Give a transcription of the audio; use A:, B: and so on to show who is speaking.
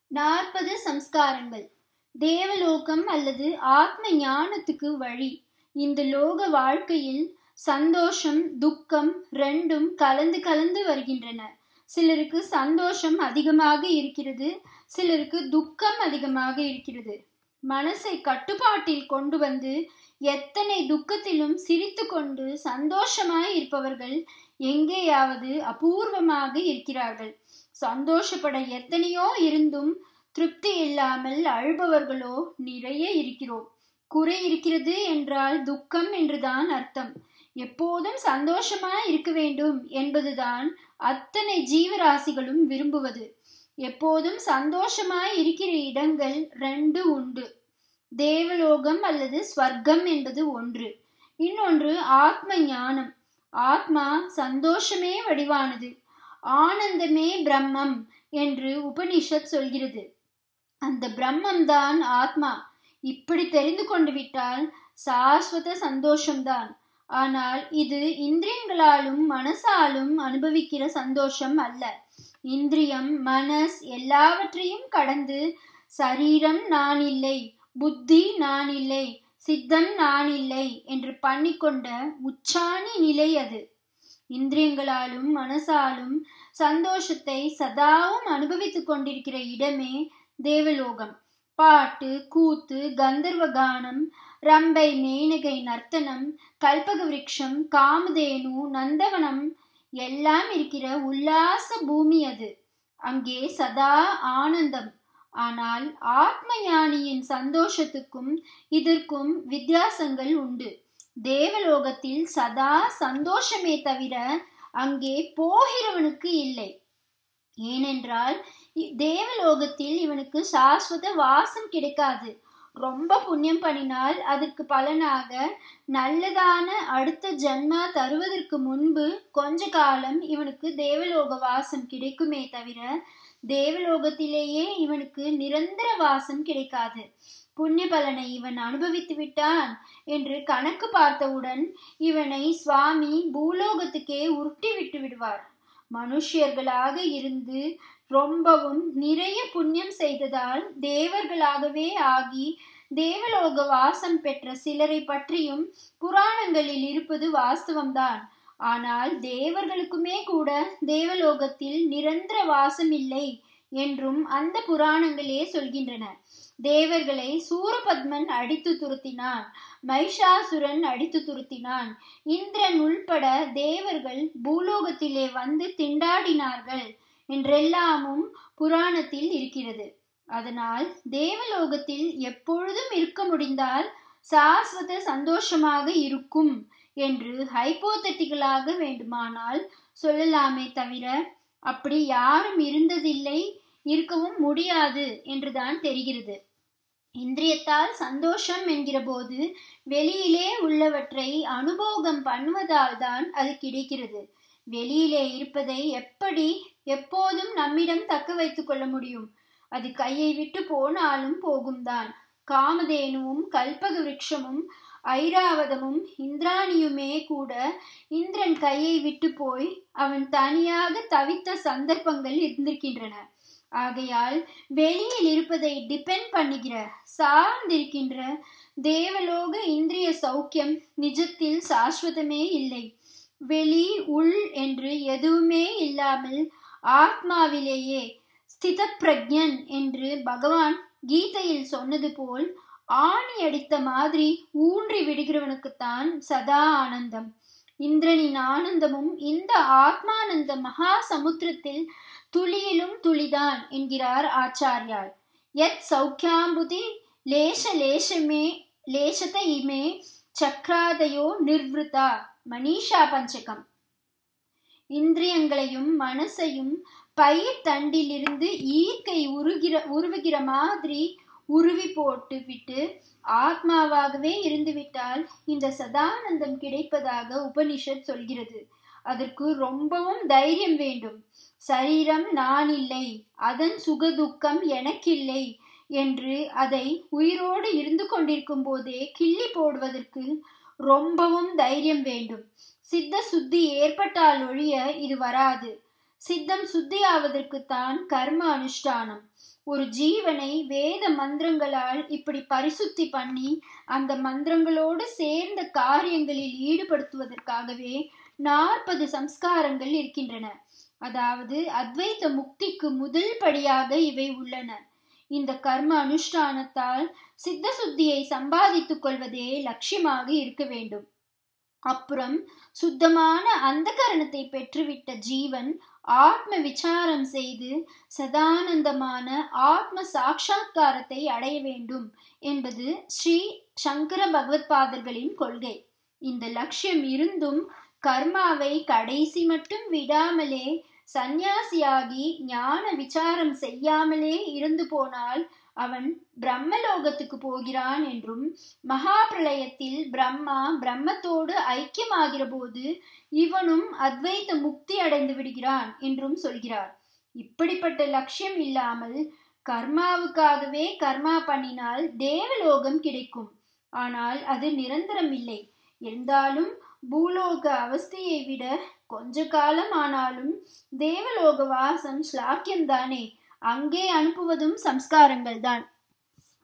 A: நாற்பது சம்ஸ்காரங்கள் தேவலோகம் அல்லது ஆத்ம ஞானத்துக்கு வழி இந்த லோக வாழ்க்கையில் சந்தோஷம் துக்கம் ரெண்டும் கலந்து கலந்து வருகின்றன சிலருக்கு சந்தோஷம் அதிகமாக இருக்கிறது சிலருக்கு துக்கம் அதிகமாக இருக்கிறது மனசை கட்டுப்பாட்டில் கொண்டு வந்து எத்தனை துக்கத்திலும் சிரித்து கொண்டு சந்தோஷமாய் இருப்பவர்கள் எங்கேயாவது அபூர்வமாக இருக்கிறார்கள் சந்தோஷப்பட எத்தனையோ இருந்தும் திருப்தி இல்லாமல் அழுபவர்களோ நிறைய இருக்கிறோம் குறை இருக்கிறது என்றால் துக்கம் என்றுதான் அர்த்தம் எப்போதும் சந்தோஷமா இருக்க வேண்டும் என்பதுதான் அத்தனை ஜீவராசிகளும் விரும்புவது எப்போதும் சந்தோஷமாய் இருக்கிற இடங்கள் ரெண்டு உண்டு தேவலோகம் அல்லது ஸ்வர்க்கம் என்பது ஒன்று இன்னொன்று ஆத்ம ஞானம் ஆத்மா சந்தோஷமே வடிவானது ஆனந்தமே பிரம்மம் என்று உபனிஷத் சொல்கிறது அந்த பிரம்மம் தான் ஆத்மா இப்படி தெரிந்து கொண்டு விட்டால் சாஸ்வத சந்தோஷம்தான் ஆனால் இது இந்திரியங்களாலும் மனசாலும் அனுபவிக்கிற சந்தோஷம் அல்ல இந்திரியம் மனஸ் எல்லாவற்றையும் கடந்து சரீரம் நான் இல்லை புத்தி நான் இல்லை சித்தம் நான் இல்லை என்று பண்ணிக்கொண்ட உச்சாணி நிலை அது இந்திரியங்களாலும் மனசாலும் சந்தோஷத்தை சதாவும் அனுபவித்துக் கொண்டிருக்கிற இடமே தேவலோகம் பாட்டு கூத்து கந்தர்வ கானம் ரம்பை மேனகை நர்த்தனம் கல்பக விருட்சம் காமதேனு நந்தவனம் எல்லாம் இருக்கிற உல்லாச பூமி அது அங்கே சதா ஆனந்தம் ஆனால் ஆத்ம ஞானியின் சந்தோஷத்துக்கும் இதற்கும் வித்தியாசங்கள் உண்டு தேவலோகத்தில் சதா சந்தோஷமே தவிர அங்கே போகிறவனுக்கு இல்லை ஏனென்றால் தேவலோகத்தில் இவனுக்கு சாஸ்வத வாசம் கிடைக்காது ரொம்ப புண்ணியம் பண்ணினால் அதற்கு பலனாக நல்லதான அடுத்த ஜன்மா தருவதற்கு முன்பு கொஞ்ச காலம் இவனுக்கு தேவலோக வாசம் கிடைக்குமே தவிர தேவலோகத்திலேயே இவனுக்கு நிரந்தர வாசம் கிடைக்காது புண்ணிய பலனை இவன் அனுபவித்து விட்டான் என்று கணக்கு பார்த்தவுடன் இவனை சுவாமி பூலோகத்துக்கே உருட்டி விட்டு விடுவார் மனுஷியர்களாக இருந்து ரொம்பவும் நிறைய புண்ணியம் செய்ததால் தேவர்களாகவே ஆகி தேவலோக வாசம் பெற்ற சிலரை பற்றியும் புராணங்களில் இருப்பது வாஸ்தவம்தான் ஆனால் தேவர்களுக்குமே கூட தேவலோகத்தில் நிரந்தர வாசம் இல்லை என்றும் அந்த புராணங்களே சொல்கின்றன தேவர்களை சூரபத்மன் அடித்து துருத்தினான் மைஷாசுரன் அடித்து துருத்தினான் இந்திரன் உள்பட தேவர்கள் பூலோகத்திலே வந்து திண்டாடினார்கள் என்றெல்லாமும் புராணத்தில் இருக்கிறது அதனால் தேவலோகத்தில் எப்பொழுதும் இருக்க முடிந்தால் சாஸ்வத சந்தோஷமாக இருக்கும் என்று ஹைப்போதட்டிகளாக வேண்டுமானால் சொல்லலாமே தவிர அப்படி யாரும் இருந்ததில்லை இருக்கவும் முடியாது என்றுதான் தெரிகிறது இந்திரியத்தால் சந்தோஷம் என்கிற போது வெளியிலே உள்ளவற்றை அனுபோகம் பண்ணுவதால் தான் அது கிடைக்கிறது வெளியிலே இருப்பதை எப்படி எப்போதும் நம்மிடம் தக்க வைத்துக் கொள்ள முடியும் அது கையை விட்டு போனாலும் போகும்தான் காமதேனுவும் கல்பக விருட்சமும் ஐராவதமும் இந்திராணியுமே கூட இந்திரன் கையை விட்டு போய் அவன் தனியாக தவித்த சந்தர்ப்பங்கள் இருந்திருக்கின்றன ஆகையால் வெளியில் இருப்பதை டிபெண்ட் பண்ணுகிற சார்ந்திருக்கின்ற தேவலோக இந்திரிய சௌக்கியம் நிஜத்தில் சாஸ்வதமே இல்லை வெளி உள் என்று எதுவுமே இல்லாமல் ஆத்மாவிலேயே ஸ்தித பிரஜன் என்று பகவான் கீதையில் சொன்னது போல் ஆணி அடித்த மாதிரி ஊன்றி விடுகிறவனுக்குத்தான் சதா ஆனந்தம் இந்திரனின் ஆனந்தமும் இந்த ஆத்மானந்த மகா சமுத்திரத்தில் துளியிலும் துளிதான் என்கிறார் ஆச்சாரியார் எத் சௌக்கியாம்புதி லேச லேசமே லேசத இமே சக்ராதயோ நிர்வதா மணிஷா பஞ்சகம் இந்திரியங்களையும் மனசையும் பயிர் தண்டிலிருந்து ஈர்க்கை உருகிற உருவுகிற மாதிரி உருவி போட்டு விட்டு ஆத்மாவாகவே இருந்துவிட்டால் இந்த சதானந்தம் கிடைப்பதாக உபனிஷத் சொல்கிறது அதற்கு ரொம்பவும் தைரியம் வேண்டும் சரீரம் நான் இல்லை அதன் சுகதுக்கம் எனக்கில்லை என்று அதை உயிரோடு இருந்து கொண்டிருக்கும் போதே கிள்ளி போடுவதற்கு ரொம்பவும் தைரியம் வேண்டும் சித்த சுத்தி ஏற்பட்டால் ஒழிய இது வராது சித்தம் சுத்தியாவதற்குத்தான் கர்ம அனுஷ்டானம் ஒரு ஜீவனை வேத மந்திரங்களால் இப்படி பரிசுத்தி பண்ணி அந்த மந்திரங்களோடு சேர்ந்த காரியங்களில் ஈடுபடுத்துவதற்காகவே நாற்பது சம்ஸ்காரங்கள் இருக்கின்றன அதாவது அத்வைத முக்திக்கு முதல் படியாக இவை உள்ளன இந்த கர்ம அனுஷ்டானத்தால் சித்த சுத்தியை சம்பாதித்துக் கொள்வதே லட்சியமாக இருக்க வேண்டும் அப்புறம் சுத்தமான அந்த கரணத்தை பெற்றுவிட்ட ஜீவன் ஆத்ம விசாரம் செய்து சதானந்தமான ஆத்ம சாட்சா்காரத்தை அடைய வேண்டும் என்பது ஸ்ரீ சங்கர பகவத்பாதர்களின் கொள்கை இந்த லட்சியம் இருந்தும் கர்மாவை கடைசி மட்டும் விடாமலே சந்நியாசியாகி ஞான விசாரம் செய்யாமலே இருந்து போனால் அவன் பிரம்மலோகத்துக்கு போகிறான் என்றும் மகா பிரளயத்தில் பிரம்மா பிரம்மத்தோடு ஐக்கியமாகிற போது இவனும் அத்வைத்த முக்தி அடைந்து விடுகிறான் என்றும் சொல்கிறார் இப்படிப்பட்ட லட்சியம் இல்லாமல் கர்மாவுக்காகவே கர்மா பண்ணினால் தேவலோகம் கிடைக்கும் ஆனால் அது நிரந்தரம் இல்லை இருந்தாலும் பூலோக அவஸ்தையை விட கொஞ்ச காலம் ஆனாலும் தேவலோக வாசம் ஸ்லாக்கியம்தானே அங்கே அனுப்புவதும் சம்ஸ்காரங்கள் தான்